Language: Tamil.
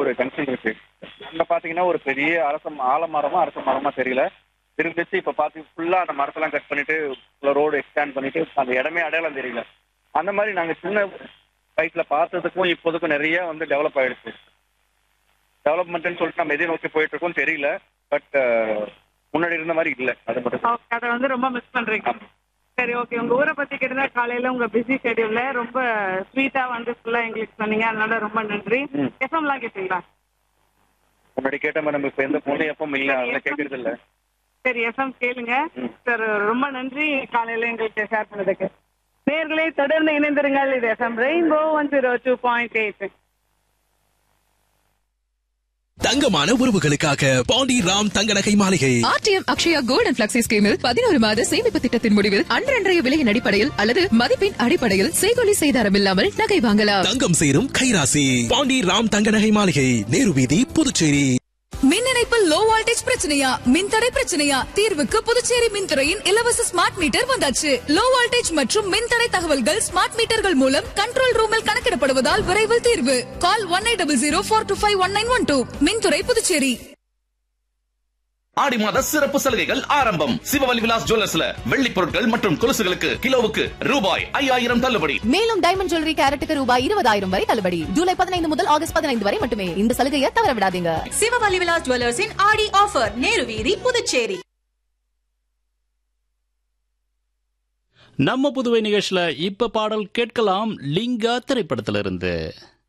ஒரு ஜங்ஷன் இருக்கு அங்க பாத்தீங்கன்னா ஒரு பெரிய அரச ஆலமரமா அரச மரமா தெரியல இருந்துச்சு இப்ப பாத்து ஃபுல்லா அந்த மரத்தெல்லாம் கட் பண்ணிட்டு ரோடு எக்ஸ்டேண்ட் பண்ணிட்டு அந்த இடமே அடையாளம் தெரியல அந்த மாதிரி நாங்க சின்ன வயசுல பார்த்ததுக்கும் இப்போதுக்கும் நிறைய வந்து டெவலப் ஆயிடுச்சு டெவலப்மெண்ட்னு சொல்லிட்டு நம்ம எதை நோக்கி போயிட்டு இருக்கோம் தெரியல பட் முன்னாடி இருந்த மாதிரி இல்ல அது மட்டும் தான். ஓகே அதை வந்து ரொம்ப மிஸ் பண்றீங்க சரி ஓகே உங்க ஊரை பத்தி கேட்டதா காலையில உங்க பிஸி ஷெடியூல்ல ரொம்ப ஸ்வீட்டா வந்து ஃபுல்லா எங்களுக்கு சொன்னீங்க அதனால ரொம்ப நன்றி ம். எஃப்எம்லாம் கேட்டீங்களா முன்னாடி கேட்ட மாதிரி நம்ம இப்ப எந்த பொண்ணு எப்பவும் இல்ல அதெல்லாம் கேட்கறது இல்ல சரி எஃப்எம் கேளுங்க ம். சார் ரொம்ப நன்றி காலையில எங்களுக்கு ஷேர் பண்ணதுக்கு நேர்களே தொடர்ந்து இணைந்திருங்கள் இது FM rainbow one zero two point eight தங்கமான உறவுகளுக்காக Pandi Ram Thanga Nagai Maligai RTM Akshaya gold and flexi ஸ்கீமில் பதினோரு மாத சேமிப்பு திட்டத்தின் முடிவில் அன்றன்றைய விலையின் அடிப்படையில் அல்லது மதிப்பின் அடிப்படையில் செய்கொலி செய்தாரம் இல்லாமல் நகை வாங்கலாம் தங்கம் சேரும் கைராசி பாண்டி ராம் தங்க நகை மாளிகை நேரு வீதி புதுச்சேரி மின் இணைப்பில் லோ வோல்டேஜ் பிரச்சனையா மின்தடை பிரச்சனையா தீர்வுக்கு புதுச்சேரி மின்துறையின் இலவச ஸ்மார்ட் மீட்டர் வந்தாச்சு லோ வோல்டேஜ் மற்றும் மின்தடை தகவல்கள் ஸ்மார்ட் மீட்டர்கள் மூலம் கண்ட்ரோல் ரூமில் கணக்கிடப்படுவதால் விரைவில் தீர்வு call one eight double zero four two five one nine one two மின்துறை புதுச்சேரி ஆடி மாத சிறப்பு சலுகைகள் ஆரம்பம் சிவவலி விலாஸ் ஜுவல்லர்ஸ்ல வெள்ளி பொருட்கள் மற்றும் கொலுசுகளுக்கு கிலோவுக்கு ரூபாய் ஐயாயிரம் தள்ளுபடி மேலும் டைமண்ட் ஜுவல்லரி கேரட்டுக்கு ரூபாய் இருபதாயிரம் வரை தள்ளுபடி ஜூலை பதினைந்து முதல் ஆகஸ்ட் பதினைந்து வரை மட்டுமே இந்த சலுகையை தவற விடாதீங்க சிவவலி விலாஸ் ஜுவல்லர்ஸின் ஆடி ஆஃபர் நேரு வீதி புதுச்சேரி நம்ம புதுவை நிகழ்ச்சியில இப்ப பாடல் கேட்கலாம் லிங்கா திரைப்படத்திலிருந்து